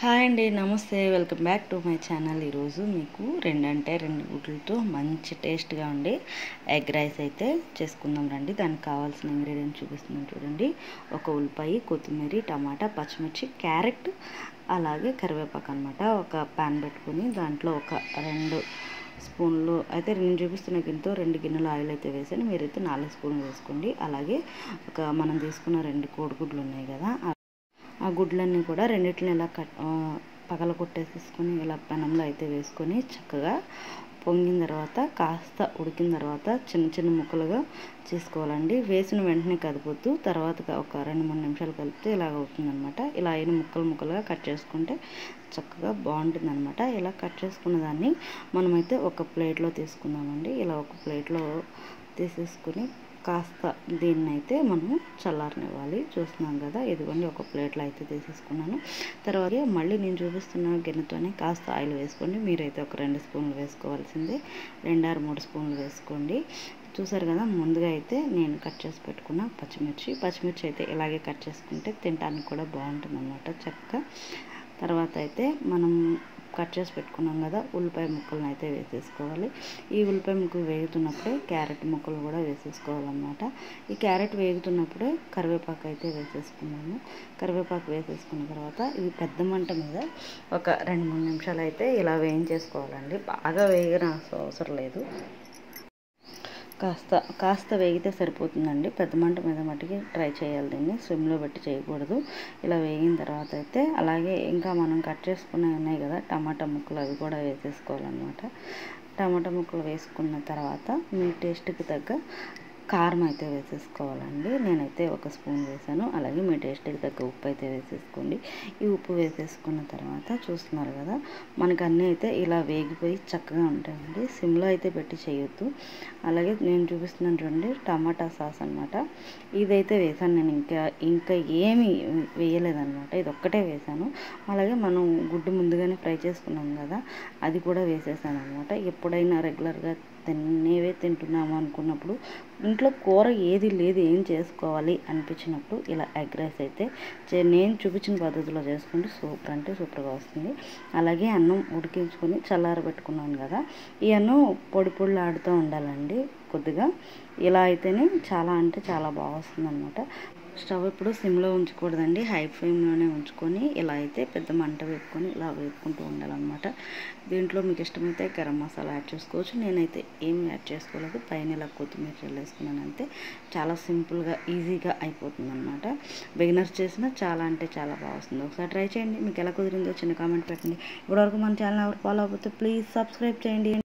hi అండి నమస్తే welcome back to my channel ఈరోజు మీకు రెండు అంటే రెండు గుడ్లతో మంచి టేస్ట్గా ఉండి ఎగ్ రైస్ అయితే చేసుకుందాం రండి దానికి కావాల్సిన ఇంగ్రీడియంట్ చూపిస్తున్నాను చూడండి ఒక ఉల్లిపాయ కొత్తిమీర టమాటా పచ్చిమిర్చి క్యారెట్ అలాగే కరివేపాకు అనమాట ఒక ప్యాన్ పెట్టుకుని దాంట్లో ఒక రెండు స్పూన్లు అయితే నేను చూపిస్తున్న గిన్నెతో రెండు గిన్నెలు ఆయిల్ అయితే వేసాను మీరైతే నాలుగు స్పూన్లు వేసుకోండి అలాగే ఒక మనం తీసుకున్న రెండు కోడిగుడ్లు ఉన్నాయి కదా ఆ గుడ్లన్నీ కూడా రెండిట్లని ఇలా కట్ పగల కొట్టేసేసుకొని ఇలా పెనంలో అయితే వేసుకొని చక్కగా పొంగిన తర్వాత కాస్త ఉడికిన తర్వాత చిన్న చిన్న ముక్కలుగా చేసుకోవాలండి వేసిన వెంటనే కదిపోతూ తర్వాత ఒక రెండు మూడు నిమిషాలు కలిపితే ఇలాగ అవుతుందనమాట ఇలా అయిన ముక్కలు ముక్కలుగా కట్ చేసుకుంటే చక్కగా బాగుంటుంది అనమాట ఇలా కట్ చేసుకున్న దాన్ని మనమైతే ఒక ప్లేట్లో తీసుకుందామండి ఇలా ఒక ప్లేట్లో తీసేసుకుని కాస్త దీన్ని అయితే మనము చల్లారనివ్వాలి చూస్తున్నాం కదా ఇదిగోండి ఒక ప్లేట్లో అయితే తీసేసుకున్నాను తర్వాత మళ్ళీ నేను చూపిస్తున్న గిన్నెతోనే కాస్త ఆయిల్ వేసుకోండి మీరైతే ఒక రెండు స్పూన్లు వేసుకోవాల్సిందే రెండారు మూడు స్పూన్లు వేసుకోండి చూసారు కదా ముందుగా అయితే నేను కట్ చేసి పెట్టుకున్న పచ్చిమిర్చి పచ్చిమిర్చి అయితే ఇలాగే కట్ చేసుకుంటే తినడానికి కూడా బాగుంటుంది అనమాట చక్కగా తర్వాత అయితే మనం కట్ చేసి పెట్టుకున్నాం కదా ఉల్లిపాయ ముక్కలను అయితే వేసేసుకోవాలి ఈ ఉల్లిపాయ ముక్కలు వేగుతున్నప్పుడే క్యారెట్ ముక్కలు కూడా వేసేసుకోవాలన్నమాట ఈ క్యారెట్ వేగుతున్నప్పుడే కరివేపాకు అయితే వేసేసుకున్నాము కరివేపాకు వేసేసుకున్న తర్వాత ఇది పెద్ద మంట మీద ఒక రెండు మూడు నిమిషాలు అయితే ఇలా వేయించేసుకోవాలండి బాగా వేగిన అవసరం లేదు కాస్త కాస్త వేగితే సరిపోతుందండి పెద్ద మంట మీద మట్టికి ట్రై చేయాలి దీన్ని స్విమ్లో పెట్టి చేయకూడదు ఇలా వేగిన తర్వాత అయితే అలాగే ఇంకా మనం కట్ చేసుకునే ఉన్నాయి కదా టమాటా ముక్కలు అవి కూడా వేసేసుకోవాలన్నమాట టమాటా ముక్కలు వేసుకున్న తర్వాత మీ టేస్ట్కి తగ్గ కారం అయితే వేసేసుకోవాలండి నేనైతే ఒక స్పూన్ వేసాను అలాగే మీ టేస్ట్కి తగ్గ ఉప్పు అయితే వేసేసుకోండి ఈ ఉప్పు వేసేసుకున్న తర్వాత చూస్తున్నారు కదా మనకు అన్నీ అయితే ఇలా వేగిపోయి చక్కగా ఉంటాయండి సిమ్లో అయితే పెట్టి చేయొద్దు అలాగే నేను చూపిస్తున్నాను చూడండి టమాటా సాస్ అనమాట ఇదైతే వేసాను నేను ఇంకా ఇంకా ఏమి వేయలేదన్నమాట ఇది ఒక్కటే వేసాను అలాగే మనం గుడ్డు ముందుగానే ఫ్రై చేసుకున్నాం కదా అది కూడా వేసేసాను అనమాట ఎప్పుడైనా రెగ్యులర్గా తినేవే తింటున్నాము అనుకున్నప్పుడు ఇంట్లో కూర ఏది లేదు ఏం చేసుకోవాలి అనిపించినప్పుడు ఇలా ఎగ్ రైస్ అయితే నేను చూపించిన పద్ధతిలో చేసుకుంటే సూపర్ అంటే సూపర్గా వస్తుంది అలాగే అన్నం ఉడికించుకొని చల్లారబెట్టుకున్నాను కదా ఈ అన్నం పొడి పొడిలు ఆడుతూ ఉండాలండి కొద్దిగా ఇలా అయితేనే చాలా అంటే చాలా బాగా వస్తుంది అనమాట స్టవ్ ఇప్పుడు సిమ్లో ఉంచకూడదండి హై ఫ్లేమ్లోనే ఉంచుకొని ఇలా అయితే పెద్ద మంట వేపుకొని ఇలా వేపుకుంటూ ఉండాలన్నమాట దీంట్లో మీకు ఇష్టమైతే గరం మసాలా యాడ్ చేసుకోవచ్చు నేనైతే ఏం యాడ్ చేసుకోలేదు పైన ఇలా కొత్తిమీర చల్లేసుకున్నాను అంతే చాలా సింపుల్గా ఈజీగా అయిపోతుంది అనమాట బిగినర్స్ చేసినా చాలా అంటే చాలా బాగా వస్తుంది ఒకసారి ట్రై చేయండి మీకు ఎలా కుదిరిందో చిన్న కామెంట్ పెట్టండి ఇప్పటివరకు మన ఛానల్ ఎవరు ఫాలో అవ్వకపోతే ప్లీజ్ సబ్స్క్రైబ్ చేయండి